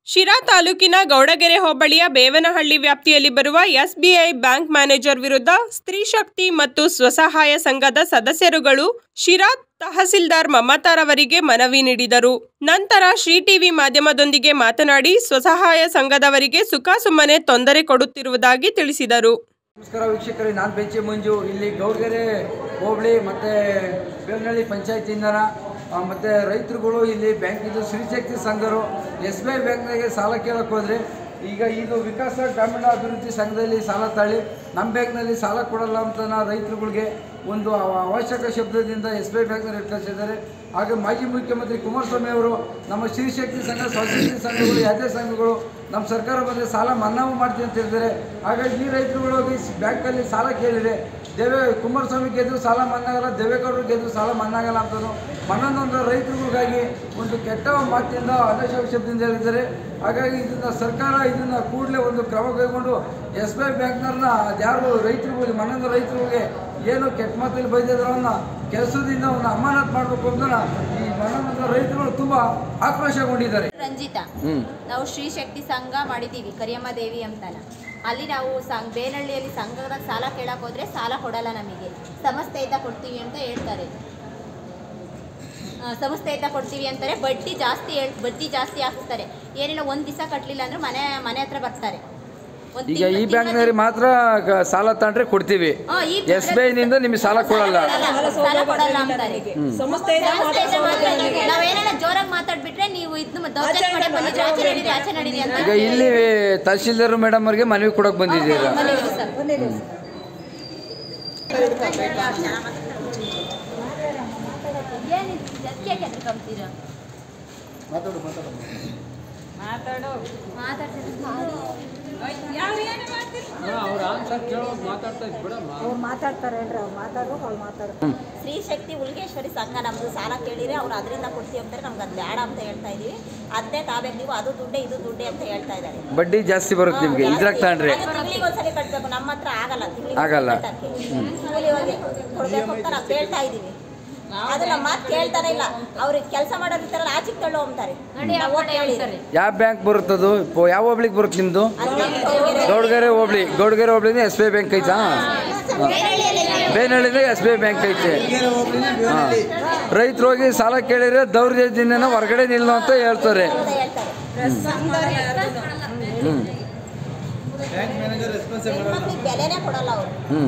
ಶಿರಾ ತಾಲೂಕಿನ ಗೌಡಗೆರೆ ಹೋಬಳಿಯ ಬೇವನಹಳ್ಳಿ ವ್ಯಾಪ್ತಿಯಲ್ಲಿ ಬರುವ ಎಸ್ಬಿಐ ಬ್ಯಾಂಕ್ ಮ್ಯಾನೇಜರ್ ವಿರುದ್ಧ ಸ್ತ್ರೀಶಕ್ತಿ ಮತ್ತು ಸ್ವಸಹಾಯ ಸಂಘದ ಸದಸ್ಯರುಗಳು ಶಿರಾ ತಹಸೀಲ್ದಾರ್ ಮಮತಾರವರಿಗೆ ಮನವಿ ನೀಡಿದರು ನಂತರ ಶ್ರೀ ಟಿವಿ ಮಾಧ್ಯಮದೊಂದಿಗೆ ಮಾತನಾಡಿ ಸ್ವಸಹಾಯ ಸಂಘದವರಿಗೆ ಸುಖಾಸುಮ್ಮನೆ ತೊಂದರೆ ಕೊಡುತ್ತಿರುವುದಾಗಿ ತಿಳಿಸಿದರು ನಮಸ್ಕಾರ ವೀಕ್ಷಕರೇ ನಾನು ಬೆಂಚಿ ಮಂಜು ಇಲ್ಲಿ ಗೌಡ್ಗೆರೆ ಹೋಬಳಿ ಮತ್ತು ಬೇವನಹಳ್ಳಿ ಪಂಚಾಯತಿಯಿಂದ ಮತ್ತು ರೈತರುಗಳು ಇಲ್ಲಿ ಬ್ಯಾಂಕಿದು ಶ್ರೀಶಕ್ತಿ ಸಂಘರು ಎಸ್ ಬಿ ಐ ಬ್ಯಾಂಕ್ನಾಗೆ ಸಾಲ ಕೇಳಕ್ಕೆ ಹೋದರೆ ಈಗ ಇದು ವಿಕಾಸ ಗ್ರಾಮೀಣ ಅಭಿವೃದ್ಧಿ ಸಂಘದಲ್ಲಿ ಸಾಲ ತಾಳಿ ನಮ್ಮ ಬ್ಯಾಂಕ್ನಲ್ಲಿ ಸಾಲ ಕೊಡಲ್ಲ ಅಂತ ನಾ ರೈತರುಗಳಿಗೆ ಒಂದು ಅವ- ಅವಶ್ಯಕ ಶಬ್ದದಿಂದ ಎಸ್ ಬಿ ಐ ಬ್ಯಾಂಕ್ನಲ್ಲಿ ಇಟ್ಕೊಂಡಿದ್ದಾರೆ ಹಾಗೆ ಮಾಜಿ ಮುಖ್ಯಮಂತ್ರಿ ಕುಮಾರಸ್ವಾಮಿ ಅವರು ನಮ್ಮ ಶ್ರೀಶಕ್ತಿ ಸಂಘ ಸ್ವಶಕ್ತಿ ಸಂಘಗಳು ಯಾವುದೇ ಸಂಘಗಳು ನಮ್ಮ ಸರ್ಕಾರ ಬಂದರೆ ಸಾಲ ಮನ್ನಾವು ಮಾಡ್ತೀವಿ ಅಂತ ಹೇಳಿದ್ದಾರೆ ಹಾಗಾಗಿ ಈ ರೈತರುಗಳು ಹೋಗಿ ಸ್- ಬ್ಯಾಂಕಲ್ಲಿ ಸಾಲ ಕೇಳಿದರೆ ದೇವೇ ಕುಮಾರಸ್ವಾಮಿ ಗೆದ್ದು ಸಾಲ ಮನ್ನಾಗಲ್ಲ ದೇವೇಗೌಡರು ಗೆದ್ದು ಸಾಲ ಮನ್ನಾಗಲ್ಲ ಅಂತಲೂ ಮನ್ನೊಂದೊಂದು ರೈತರುಗಳಿಗಾಗಿ ಒಂದು ಕೆಟ್ಟ ಮಾತಿನಿಂದ ಆದೇಶ ಶಬ್ದದಿಂದ ಹೇಳಿದ್ದಾರೆ ಹಾಗಾಗಿ ಇದನ್ನು ಸರ್ಕಾರ ಇದನ್ನು ಕೂಡಲೇ ಒಂದು ಕ್ರಮ ಕೈಗೊಂಡು ಎಸ್ ಬಿ ಐ ಬ್ಯಾಂಕ್ನವ್ರನ್ನ ಅದ್ಯಾರು ರೈತರುಗಳಿಗೆ ಮನ್ನೊಂದು ರೈತರುಗಳಿಗೆ ಏನು ಕೆಟ್ಟ ಮಾತಲ್ಲಿ ಬೈದಿದ್ರು ಅವನ್ನ ಕೆಲಸದಿಂದ ಅವನ್ನ ಅಮಾನತ್ ಮಾಡಬೇಕು ಅಂತ ಈ ಮನ್ನೊಂದು ರೈತರುಗಳು ತುಂಬ ಆಕ್ರೋಶಗೊಂಡಿದ್ದಾರೆ ರಂಜಿತಾ ನಾವು ಶ್ರೀ ಶಕ್ತಿ ಸಂಘ ಮಾಡಿದ್ದೀವಿ ಕರಿಯಮ್ಮ ದೇವಿ ಅಂತಾನ ಅಲ್ಲಿ ನಾವು ಸಂಘ ಬೇನಹಳ್ಳಿಯಲ್ಲಿ ಸಂಘದ ಸಾಲ ಕೇಳಕ್ ಹೋದ್ರೆ ಸಾಲ ಕೊಡಲ್ಲ ನಮಗೆ ಸಂಸ್ಥೆಯಿಂದ ಕೊಡ್ತೀವಿ ಅಂತ ಹೇಳ್ತಾರೆ ಆ, ಸಂಸ್ಥೆಯಿಂದ ಕೊಡ್ತೀವಿ ಅಂತಾರೆ ಬಡ್ಡಿ ಜಾಸ್ತಿ ಹೇಳ್ ಬಡ್ಡಿ ಜಾಸ್ತಿ ಹಾಕಿಸ್ತಾರೆ ಏನಿಲ್ಲ ಒಂದು ದಿವಸ ಕಟ್ಟಲಿಲ್ಲ ಅಂದ್ರೆ ಮನೆ ಮನೆ ಹತ್ರ ಬರ್ತಾರೆ ಒಂದ್ ಈಗ ತಿಂಗ್ಳು- ಈ ತಿಂಗ್ಳು- ಬ್ಯಾಂಕ್ನಲ್ಲಿ ಮಾತ್ರ ಗ- ಸಾಲ ತಗೊಂಡ್ರೆ ಕೊಡ್ತೀವಿ ಹಾ, ಈ ಎಸ್ ಬಿ ಐನಿಂದ ನಿಮಗೆ ಸಾಲ ಕೊಡಲ್ಲ ಸಾಲ ಕೊಡಲ್ಲ ಅಂತಾರೆ ಸಂಸ್ಥೆಯಿಂದ ಮಾತಾಡ್ತಾರೆ. ನಾವೇನಾರ ಜೋರಾಗಿ ಮಾತಾಡ್ಬಿಟ್ರೆ ನೀವು ಇದನ್ನ ದೌರ್ಜನ್ಯ ಮಾಡಿ ಬಂದಿದ್ರೆ ಆಚೆ ನಡೀರಿ ಆಚೆ ನಡೀರಿ ಅಂತ ಈಗ ಇಲ್ಲಿ ತಹಶೀಲ್ದಾರ್ ಮೇಡಮ್ ಅವ್ರಿಗೆ ಮನವಿ ಕೊಡಕ್ ಬಂದಿದ್ದೀರಾ ಬಂದಿದ್ದೀವಿ ಸರ್ ಏನಿದು ಅದಕ್ಕೆ ಯಾಕೆ ಹೆದ್ರ್ಕೊಂತೀರ? ಮಾತಾಡ್ತಿದ್ರೆ ಮಾಡಿ. ಅವ್ರು ಮಾತಾಡ್ತಾರೆ ಹೇಳ್ರಿ ಅವ್ರು ಮಾತಾಡ್ಬೇಕು ಅವ್ರು ಮಾತಾಡ್ತಾರೆ ಸ್ತ್ರೀ ಶಕ್ತಿ ಉಲ್ಗೇಶ್ವರಿ ಸಂಘ ನಮ್ದು ಸಾಲ ಕೇಳಿದ್ರೆ ಅವ್ರು ಅದರಿಂದ ಕೊಡ್ತೀವಿ ಅಂತಾರೆ ನಮ್ಗೆ ಅದು ಬೇಡ ಅಂತ ಹೇಳ್ತಾ ಇದೀವಿ ಅದನ್ನೇ ತಾಬೇಕು ನೀವು ಅದು ದುಡ್ಡೇ ಇದು ದುಡ್ಡೇ ಅಂತ ಹೇಳ್ತಾ ಇದ್ದಾರೆ ಬಡ್ಡಿ ಜಾಸ್ತಿ ಬರುತ್ತೆ ನಿಮಗೆ ಇದ್ರಾಗ ತಗೊಂಡ್ರೆ ತಿಂಗಳಿಗೆ ಒಂದ್ಸಲಿ ಕಟ್ಬೇಕು ನಮ್ಮ ಹತ್ರ ಆಗಲ್ಲ ತಿಂಗ್ಳಿಗೆ ಆಗಲ್ಲ. ಕಟ್ಟಕ್ಕೆ. ಕೂಲಿ ಹೋಗಿ ಕೊಡ್ಬೇಕು ಅಂತ ನಾವು ಕೇಳ್ತಾ ಇದೀವಿ ಅದು ನಮ್ಮ ಮಾತು ಕೇಳ್ತಾನೆ ಇಲ್ಲ ಅವ್ರಿಗೆ ಕೆಲಸ ಮಾಡೋರು ಇರ್ತಾರಲ್ಲ ಆಚೆಗೆ ತಳ್ಳೋ ಅಂತಾರೆ ನಾವು ಹೋಗಿ ಹೇಳಿದ್ರೆ ಯಾವ ಬ್ಯಾಂಕ್ ಬರುತ್ತದು ಪ- ಯಾವ ಹೋಬ್ಳಿಗೆ ಬರುತ್ತೆ ನಿಮ್ಮದು ಗೌಡ್ಗೆರೆ ಹೋಬ್ಳಿ ಗೌಡ್ಗೆರೆ ಹೋಬ್ಳಿಂದ ಎಸ್ ಬಿ ಐ ಬ್ಯಾಂಕ್ ಐತಾ ಬೇನಹಳ್ಳಿಂದ ಎಸ್ ಬಿ ಐ ಬ್ಯಾಂಕ್ ಐತೆ ಹಾಂ ರೈತರು ಹೋಗಿ ಸಾಲ ಕೇಳಿದ್ರೆ ದೌರ್ಜನ್ಯನ ಹೊರಗಡೆ ನಿಲ್ಲೋ ಅಂತ ಹೇಳ್ತಾರೆ ಅಂತ ಹೇಳ್ತಾರೆ ಹ್ಞೂ ಹೆಣ್ಮಕ್ಳಿಗೆ ಬೆಲೆನೇ ಕೊಡಲ್ಲ ಅವರು ಹ್ಞೂ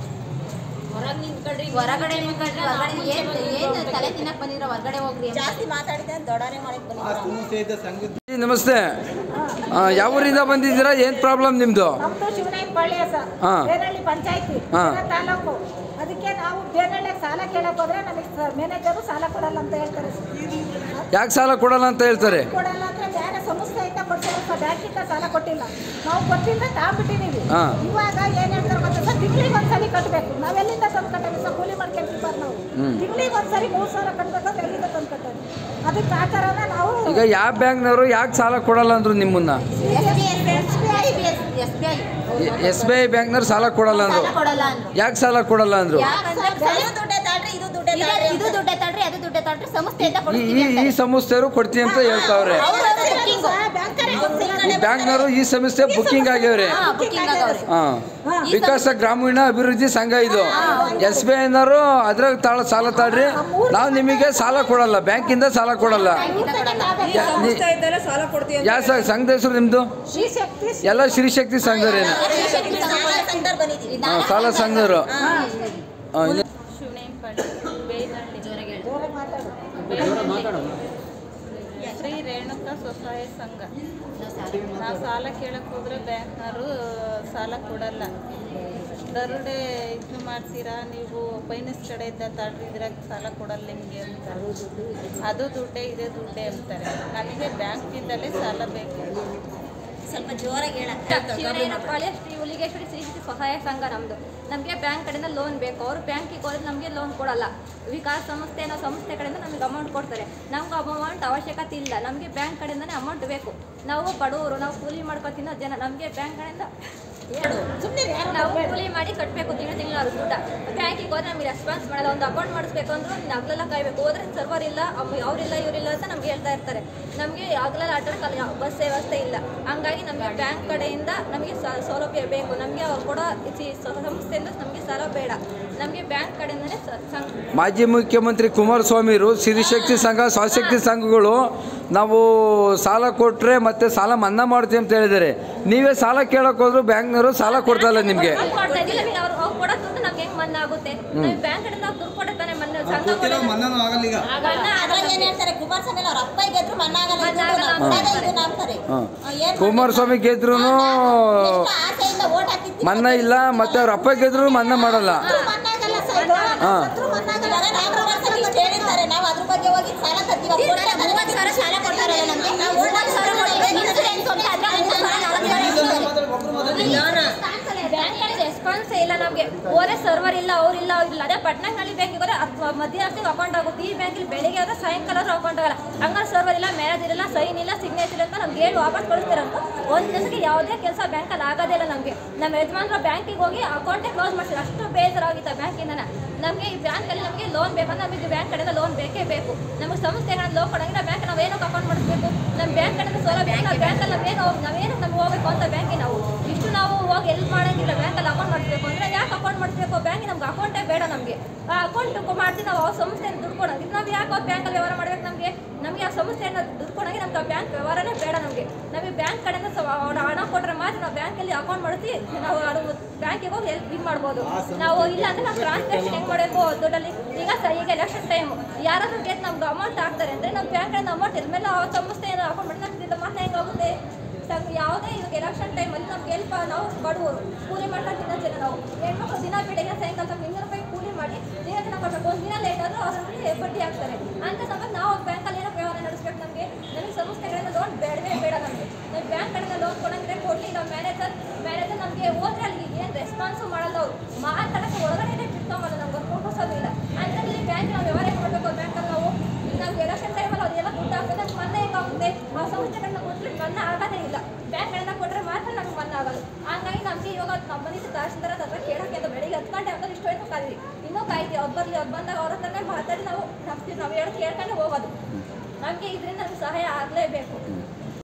ಹೊರಗಡೆ ನಿಂತ್ಕೊಳ್ರಿ ಹೊರಗಡೆ ಏನು ಏನು ತಲೆ ತಿನ್ನಕ್ ಬಂದಿರೋ ಹೊರಗಡೆ ಹೋಗ್ರಿ ಜಾಸ್ತಿ ಮಾತಾಡಿದ್ರೆ ದೊಡ್ಡನೆ ಮಾಡಕ್ ಬಂದಿರೋ ಈ ನಮಸ್ತೆ ಆ, ಯಾವ ಊರಿಂದ ಬಂದಿದ್ದೀರಾ ಏನು ಪ್ರಾಬ್ಲಮ್ ನಿಮ್ಮದು ನಮ್ದು ಶಿವನಾಯಕ ಪಾಳ್ಯ ಸರ್ ಹಾ. ಬೇನಹಳ್ಳಿ ಪಂಚಾಯತಿ ಹಾ. ತಾಲೂಕು ಅದಕ್ಕೆ ನಾವು ಬೇನಹಳ್ಳಿಗೆ ಸಾಲ ಕೇಳಕ್ ಹೋದ್ರೆ ನಮಗೆ ಮ್ಯಾನೇಜರು ಸಾಲ ಕೊಡಲ್ಲ ಅಂತ ಹೇಳ್ತಾರೆ ಯಾಕೆ ಸಾಲ ಕೊಡಲ್ಲ ಅಂತ ಹೇಳ್ತಾರೆ ಕೊಡಲ್ಲ ಅಂದ್ರೆ ಬೇರೆ ಸಂಸ್ಥೆಯಿಂದ ಕೊಡ್ತಾರೆ ಸರ್ ಬ್ಯಾಂಕಿಂದ ಸಾಲ ಕೊಟ್ಟಿಲ್ಲ ನಾವು ಕೊಟ್ಟಿದ್ದ ತಗೊಂಡ್ಬಿಟ್ಟಿದೀವಿ ಹಾ. ಇವಾಗ ಏನ್ ಹೇಳ್ತಾರೆ ಗೊತ್ತಾ ಸರ್ ತಿಂಗಳಿಗೆ ಒಂದ್ಸಲಿ ಕಟ್ಟಬೇಕು ನಾವೆಲ್ಲಿಂದ ತಂದು ಕಟ್ಟೋದು ಸರ್ ಕೂಲಿ ಮಾಡ್ಕೊಂತೀವಿ ನಾವು ತಿಂಗಳಿಗೆ ಒಂದ್ಸಲಿ ಮೂರು ಸಾವಿರ ಕಟ್ಟಬೇಕು ಅಂತ ಎಲ್ಲಿಂದ ತಂದು ಕಟ್ಟೋದು ಅದಕ್ಕೆ ಆ ಥರನ ನಾವು ಈಗ ಯಾವ ಬ್ಯಾಂಕ್ನವರು ಯಾಕೆ ಸಾಲ ಕೊಡಲ್ಲ ಅಂದ್ರು ನಿಮ್ಮನ್ನ S B I S B I S B I ಬ್ಯಾಂಕ್ನವ್ರು ಸಾಲ ಕೊಡಲ್ಲ ಅಂದ್ರು ಕೊಡಲ್ಲ ಅಂದ್ರು ಯಾಕೆ ಸಾಲ ಕೊಡಲ್ಲ ಅಂದ್ರು ಯಾಕಂದ್ರೆ ದುಡ್ಡೇ ತಾಳ್ರಿ ಇದು ದುಡ್ಡೇ ತಾಳ್ರಿ ಇದು ದುಡ್ಡೇ ತಾಳ್ರಿ ಅದು ದುಡ್ಡೇ ತಾಳ್ರಿ ಸಂಸ್ಥೆಯಿಂದ ಈ ಕೊಡ್ತೀವಿ ಈ- ಈ ಸಂಸ್ಥೆಯವರು ಕೊಡ್ತೀವಿ ಅಂತ ಹೇಳ್ತಾವ್ರೆ ಈ ಬ್ಯಾಂಕ್ನವರು ಈ ಸಂಸ್ಥೆ ಬುಕ್ಕಿಂಗ್ ಆಗ್ಯವ್ರೆ ಬುಕ್ಕಿಂಗ್ ಆಗವ್ರೆ ಹಾಂ ವಿಕಾಸ ಗ್ರಾಮೀಣ ಅಭಿವೃದ್ಧಿ ಸಂಘ ಇದು ಎಸ್ ಬಿ ಐನವರು ಅದ್ರಾಗ ತಾಳ ಸಾಲ ತಾಳ್ರಿ ನಾವು ನಿಮಗೆ ಸಾಲ ಕೊಡಲ್ಲ ಬ್ಯಾಂಕಿಂದ ಸಾಲ ಕೊಡಲ್ಲ ಯಾ- ನಿ- ಯಾವ ಸ- ಸಂಘದ ಹೆಸರು ನಿಮ್ಮದು ಶ್ರೀ ಶಕ್ತಿ ಎಲ್ಲ ಶ್ರೀಶಕ್ತಿ ಸಂಘದರೇನು ಸಂಘದವ್ರು ಬಂದಿದ್ದೀವಿ ಹಾಂ ಸಾಲ ಸಂಘದವರು ಜೋರಾಗಿ ಮಾತಾಡು ಶ್ರೀ ರೇಣುಕಾ ಸ್ವಸಹಾಯ ಸಂಘ ನಾವು ಸಾಲ ಕೇಳಕ್ಕೆ ಹೋದ್ರೆ ಬ್ಯಾಂಕ್ನವರು ಸಾಲ ಕೊಡಲ್ಲ ದರೋಡೆ ಇದು ಮಾಡ್ತೀರಾ ನೀವು ಫೈನಾನ್ಸ್ ಕಡೆಯಿಂದ ತಡ್ರಿ ಇದ್ರಾಗ ಸಾಲ ಕೊಡಲ್ಲ ನಿಮಗೆ ಅಂತ ಅದು ದುಡ್ಡೇ ಇದೆ ದುಡ್ಡೇ ಅಂತಾರೆ ನಮಗೆ ಬ್ಯಾಂಕಿಂದಲೇ ಸಾಲ ಬೇಕು ಸ್ವಲ್ಪ ಜೋರಾಗಿ ಹೇಳಕ್ಕ ಶಿವರೇನಪಾಳ್ಯ ಶ್ರೀ ಹುಲಿಗೇಶ್ವರಿ ಶ್ರೀ ಶಕ್ತಿ ಸಹಾಯ ಸಂಘ ನಮ್ಮದು ನಮಗೆ ಬ್ಯಾಂಕ್ ಕಡೆಯಿಂದ ಲೋನ್ ಬೇಕು ಅವರು ಬ್ಯಾಂಕಿಗೆ ಹೋದ್ರೆ ನಮಗೆ ಲೋನ್ ಕೊಡಲ್ಲ ವಿಕಾಸ ಸಂಸ್ಥೆ ಅನ್ನೋ ಸಂಸ್ಥೆ ಕಡೆಯಿಂದ ನಮಗೆ ಅಮೌಂಟ್ ಕೊಡ್ತಾರೆ ನಮ್ಗೆ ಅಮೌಂಟ್ ಅವಶ್ಯಕತೆ ಇಲ್ಲ ನಮಗೆ ಬ್ಯಾಂಕ್ ಕಡೆಯಿಂದನೇ ಅಮೌಂಟ್ ಬೇಕು ನಾವು ಬಡವರು ನಾವು ಕೂಲಿ ಮಾಡ್ಕೊತೀನೋ ಜನ ನಮಗೆ ಬ್ಯಾಂಕ್ ಕಡೆಯಿಂದ ಸುಮ್ಮನೆ ಯಾರು ನಾವು ಕೂಲಿ ಮಾಡಿ ಕಟ್ಟಬೇಕು ತಿಂಗಳು ತಿಂಗಳು ಅವ್ರ ದುಡ್ಡ ಬ್ಯಾಂಕಿಗೆ ಹೋದ್ರೆ ನಮಗೆ ರೆಸ್ಪಾನ್ಸ್ ಮಾಡಲ್ಲ ಒಂದು ಅಕೌಂಟ್ ಮಾಡಿಸ್ಬೇಕು ಅಂದ್ರೂ ಹಗಲೆಲ್ಲ ಕಾಯ್ಬೇಕು ಹೋದ್ರೆ ಸರ್ವರ್ ಇಲ್ಲ ಅಮ್ಮ- ಅವ್ರಿಲ್ಲ ಇವರಿಲ್ಲ ಅಂತ ನಮ್ಗೆ ಹೇಳ್ತಾ ಇರ್ತಾರೆ ನಮಗೆ ಹಗಲೆಲ್ಲ ಆಟೋಕ್ಕೆ ಬಸ್ ವ್ಯವಸ್ಥೆ ಇಲ್ಲ ಹಂಗಾಗಿ ನಮಗೆ ಬ್ಯಾಂಕ್ ಕಡೆಯಿಂದ ನಮಗೆ ಸ- ಸೌಲಭ್ಯ ಬೇಕು ನಮಗೆ ಅವ್ರು ಕೊಡೋ ಈ ಸ- ಸಂಸ್ಥೆಯಿಂದ ನಮಗೆ ಸಾಲ ಬೇಡ ನಮಗೆ ಬ್ಯಾಂಕ್ ಕಡೆಯಿಂದನೇ ಸ- ಸಂಘ ಮಾಜಿ ಮುಖ್ಯಮಂತ್ರಿ ಕುಮಾರಸ್ವಾಮಿರು ಸಿರಿಶಕ್ತಿ ಸಂಘ ಸ್ವಶಕ್ತಿ ಸಂಘಗಳು ನಾವು ಸಾಲ ಕೊಟ್ಟರೆ ಮತ್ತೆ ಸಾಲ ಮನ್ನಾ ಮಾಡ್ತೀವಿ ಅಂತ ಹೇಳಿದ್ದಾರೆ ನೀವೇ ಸಾಲ ಕೇಳಕ್ ಹೋದ್ರು ಬ್ಯಾಂಕ್ನವರು ಸಾಲ ಕೊಡ್ತಾ ಇಲ್ಲ ನಿಮಗೆ ಅವ್ರು ಕೊಡ್ತಾ ಇದ್ದಿಲ್ಲ ನಮಗೆ ಅವ್ರು ಅವ್ರು ಕೊಡೋ ದುಡ್ಡು ನಮ್ಗೆ ಹೆಂಗ್ ಮನ್ನಾ ಆಗುತ್ತೆ ನಮಗೆ ಬ್ಯಾಂಕ್ ಕಡೆಯಿಂದ ಅವ್ರು ದುಡ್ಡು ಕೊಟ್ಟೆ ತಾನೇ ಮನ್ನಾ ಸಂಘ ಗೊತ್ತಿರೋ ಮನ್ನಾನು ಆಗಲ್ಲ ಈಗ ಮನ್ನಾ ಅದ್ರಾಗ ಏನ್ ಹೇಳ್ತಾರೆ ಕುಮಾರಸ್ವಾಮಿ ಅವ್ರ ಅಪ್ಪ ಗೆದ್ರು ಮನ್ನ ಆಗಲ್ಲ ಇದು ಮನ್ನ ಆಗಲ್ಲ ನಾವು ಕೊಡೋದೇ ಇದು ನಾವು ಅಂತಾರೆ. ಹಾಂ. ಆ, ಏನ್ ಕುಮಾರಸ್ವಾಮಿ ಗೆದ್ರೂ ಎಷ್ಟು ಆಸೆಯಿಂದ ಓಟ್ ಹಾಕಿದ್ವಿ ಮನ್ನಾ ಇಲ್ಲ ಮತ್ತೆ ಅವ್ರ ಅಪ್ಪ ಗೆದ್ರು ಮನ್ನಾ ಮಾಡಲ್ಲ ಮನ್ನ ಆಗಲ್ಲ ಸರ್ ಹಾ. ಸತ್ರು ಮನ್ನ ಆಗಲ್ಲ ನಾವು ಕುಮಾರಸ್ವಾಮಿ ಇಷ್ಟು ಹೇಳಿರ್ತಾರೆ ನಾವು ಅದ್ರ ಬಗ್ಗೆ ಹೋಗಿ ಸಾಲ ತರ್ತೀವಿ ಮೂವತ್ತು ಸಾವಿರ ಸಾಲ ಕೊಡ್ತಾರೆ ನಮಗೆ ನಾವು ಮೂವತ್ತು ಸಾವಿರ ಕೊಡ್ತೀವಿ ಇನ್ಸೂರೆನ್ಸ್ ಅಂತ ಅದ್ರ ಮೂರು ಸಾವಿರ ನಾಲ್ಕು ಸಾವಿರ ಇನ್ಸೂರೆನ್ಸ್. ಬ್ಯಾಂಕ್ ಕಡೆ ರೆಸ್ಪಾನ್ಸ್ ಇಲ್ಲ ನಮಗೆ ಓರೆ ಸರ್ವರ್ ಇಲ್ಲ ಅವ್ರಿಲ್ಲ ಅವ್ರಿಲ್ಲ ಅದೇ ಪಟ್ನಾಗ್ನಲ್ಲಿ ಬ್ಯಾಂಕಿಗೆ ಹೋದ್ರೆ ಅದು ಮಧ್ಯರಾತ್ರಿಗೆ ಅಕೌಂಟ್ ಆಗುತ್ತೆ ಈ ಬ್ಯಾಂಕಲ್ಲಿ ಬೆಳಿಗ್ಗೆ ಆದ್ರೆ ಸಾಯಂಕಾಲ ಆದ್ರೂ ಅಕೌಂಟ್ ಆಗಲ್ಲ ಹಂಗಾರೆ ಸರ್ವರ್ ಇಲ್ಲ ಮ್ಯಾನೇಜರ್ ಇಲ್ಲ ಸೈನ್ ಇಲ್ಲ ಸಿಗ್ನೇಚರ್ ಅಂತ ನಮ್ಗೆ ಹೇಳಿ ವಾಪಸ್ ಕಳಿಸ್ತಾರಂತ ಒಂದು ದಿವಸಕ್ಕೆ ಯಾವುದೇ ಕೆಲಸ ಬ್ಯಾಂಕಲ್ಲಿ ಆಗೋದೇ ಇಲ್ಲ ನಮಗೆ ನಮ್ಮ ಯಜಮಾನ್ರ ಬ್ಯಾಂಕಿಗೆ ಹೋಗಿ ಅಕೌಂಟೇ ಕ್ಲೋಸ್ ಮಾಡ್ತೀವಿ ಅಷ್ಟು ಬೇಜಾರಾಗಿತ್ತು ಆ ಬ್ಯಾಂಕಿಂದ ನಮಗೆ ಈ ಬ್ಯಾಂಕಲ್ಲಿ ನಮಗೆ ಲೋನ್ ಬೇಕಂದ್ರೆ ನಮಗೆ ಬ್ಯಾಂಕ್ ಕಡೆಯಿಂದ ಲೋನ್ ಬೇಕೇ ಬೇಕು ನಮಗೆ ಸಂಸ್ಥೆಗಳ ಲೋನ್ ಕೊಡಂಗಿಲ್ಲ ಬ್ಯಾಂಕ್ ನಾವು ಏನಕ್ಕೆ ಅಕೌಂಟ್ ಮಾಡಿಸ್ಬೇಕು ನಮ್ಮ ಬ್ಯಾಂಕ್ ಕಡೆಯಿಂದ ಸೌಲಭ್ಯ ನಾವು ಬ್ಯಾಂಕಲ್ಲಿ ನಾವೇನು ನಾವೇನು ನಮ್ಗೆ ಹೋಗ್ಬೇಕು ಅಂತ ಬ್ಯಾಂಕಿಗೆ ನಾವು ಇಷ್ಟು ನಾವು ಹೋಗಿ ಎಲ್ಪ್ ಮಾಡಂಗಿಲ್ಲ ಬ್ಯಾಂಕಲ್ಲಿ ಅಕೌಂಟ್ ಮಾಡಿಸ್ಬೇಕು ಅಂದರೆ ಯಾಕೆ ಅಕೌಂಟ್ ಮಾಡಿಸ್ಬೇಕು ಬ್ಯಾಂಕಿಗೆ ನಮ್ಗೆ ಅಕೌಂಟೇ ಬೇಡ ನಮಗೆ ಆ ಅಕೌಂಟ್ ಮಾಡ್ತೀವಿ ನಾವು ಆ ಸಂಸ್ಥೆಯನ್ನು ದುಡ್ಡು ಕೊಡೋದು ನಾವು ಯಾಕೆ ಅವ್ರು ಬ್ಯಾಂಕಲ್ಲಿ ವ್ಯವಹಾರ ಮಾಡ್ಬೇಕು ನಮಗೆ ನಮಗೆ ಆ ಸಂಸ್ಥೆಯನ್ನು ದುಡ್ಡು ಕೊಡೋಂಗೆ ನಮ್ಗೆ ಆ ಬ್ಯಾಂಕ್ ವ್ಯವಹಾರನೇ ಬೇಡ ನಮಗೆ ನಮಗೆ ಬ್ಯಾಂಕ್ ಕಡೆಯಿಂದ ಸ- ಅವ್ರು ಹಣ ಕೊಟ್ಟರೆ ಮಾತ್ರ ನಾವು ಬ್ಯಾಂಕಲ್ಲಿ ಅಕೌಂಟ್ ಮಾಡಿಸಿ ನಾವು ಅದು ಬ್ಯಾಂಕಿಗೆ ಹೋಗಿ ಎಲ್ಪ್ ಇದು ಮಾಡ್ಬೋದು ನಾವು ಇಲ್ಲ ಅಂದ್ರೆ ನಾವು ಟ್ರಾನ್ಸಾಕ್ಷನ್ ಹೆಂಗೆ ಮಾಡಬೇಕು ದುಡ್ಡಲ್ಲಿ ಈಗ ಸ ಈಗ ಎಲೆಕ್ಷನ್ ಟೈಮ್ ಯಾರಾದ್ರೂ ಗೆದ್ದು ನಮ್ಗೆ ಅಮೌಂಟ್ ಹಾಕ್ತಾರೆ ಅಂದರೆ ನಮ್ಮ ಬ್ಯಾಂಕ್ ಕಡೆಯಿಂದ ಅಮೌಂಟ್ ಇದ್ಮೇಲೆ ಆ ಸಂಸ್ಥೆ ಏನೋ ಅಕೌಂಟ್ ಮಾಡಿ ನಮ್ಗೆ ಮಾತ್ರ ಹೆಂಗಾಗುತ್ತೆ ಸಂಘ ಯಾವುದೇ ಇವಾಗ ಎಲೆಕ್ಷನ್ ಟೈಮಲ್ಲಿ ನಮ್ಗೆ ಹೆಲ್ಪ್ ನಾವು ಬಡವರು ಕೂಲಿ ಮಾಡ್ಕೊಂಡು ತಿನ್ನೋ ಜನ ನಾವು ಹೆಣ್ಮಕ್ಳು ದಿನ ಬೆಳಿಗ್ಗೆ ಸಾಯಂಕಾಲ ತನಕ ಇನ್ನೂರು ರೂಪಾಯಿ ಕೂಲಿ ಮಾಡಿ ದಿನ ದಿನ ಕೊಡ್ಬೇಕು ಒಂದು ದಿನ ಲೇಟ್ ಆದರೂ ಅದ್ರ ಮೇಲೆ ಬಡ್ಡಿ ಹಾಕ್ತಾರೆ ಅಂತ ಸಮಯ ನಾವು ಬ್ಯಾಂಕಲ್ಲಿ ಏನೋ ವ್ಯವಹಾರ ನಡೆಸ್ಬೇಕು ನಮಗೆ ನಮಗೆ ಸಂಸ್ಥೆಗಳಿಂದ ಲೋನ್ ಬೇಡವೇ ಬೇಡ ನಮಗೆ ನಾವು ಬ್ಯಾಂಕ್ ಕಡೆಯಿಂದ ಲೋನ್ ಕೊಡಂದ್ರೆ ಕೊಡಲಿ ನಮ್ಮ ಮ್ಯಾನೇಜರ್ ಮ್ಯಾನೇಜರ್ ನಮಗೆ ಹೋದ್ರೆ ಅಲ್ಲಿ ಏನು ರೆಸ್ಪಾನ್ಸು ಮಾಡಲ್ಲ ಅವರು ಮಾತಾಡೋಕ್ಕೆ ಒಳಗಡೆ ಬಿಟ್ಕೊಂಬಲ್ಲ ನಮ್ಗೆ ಫೋಟೋಸೋದು ಇಲ್ಲ ಅಂತಲ್ಲಿ ಬ್ಯಾಂಕ್ ನಾವು ವ್ಯವಹಾರ ಮಾಡಬೇಕು ಬ್ಯಾಂಕಲ್ಲಿ ನಾವು ಈಗ ನಾವು ಎಲೆಕ್ಷನ್ ಟೈಮಲ್ಲಿ ಅದೆಲ್ಲ ದುಡ್ಡು ಹಾಕಿದ್ರೆ ನಮ್ಗೆ ಮನೆ ಹೆಂಗಾಗುತ್ತೆ ಆ ಸಂಸ್ಥೆಗಳನ್ನ ಕೊಟ್ಟರೆ ಮನ್ನಾ ಆಗೋದೇ ಇಲ್ಲ ಬ್ಯಾಂಕ್ಗಳನ್ನ ಕೊಟ್ಟರೆ ಮಾತ್ರ ನಮ್ಗೆ ಮನ್ನಾ ಆಗೋದು ಹಂಗಾಗಿ ನಮಗೆ ಇವಾಗ ನಮ್ಮ ಬಂದಿದ್ದು ತಹಶೀಲ್ದಾರ ಹತ್ರ ಕೇಳೋಕೆ ಅಂತ ಬೆಳಿಗ್ಗೆ ಹತ್ತು ಗಂಟೆ ಅಂದ್ರೆ ಇಷ್ಟು ಹೊತ್ತು ಕಾದ್ವಿ ಇನ್ನೂ ಕಾಯ್ತೀವಿ ಅವ್ರು ಬರಲಿ ಅವ್ರು ಬಂದಾಗ ಅವ್ರ ಹತ್ರನೇ ಮಾತಾಡಿ ನಾವು ನಮ್ಗೆ ನಾವು ಹೇಳಿ ಕೇಳ್ಕೊಂಡು ಹೋಗೋದು ನಮಗೆ ಇದರಿಂದ ನಮ್ಗೆ ಸಹಾಯ ಆಗಲೇಬೇಕು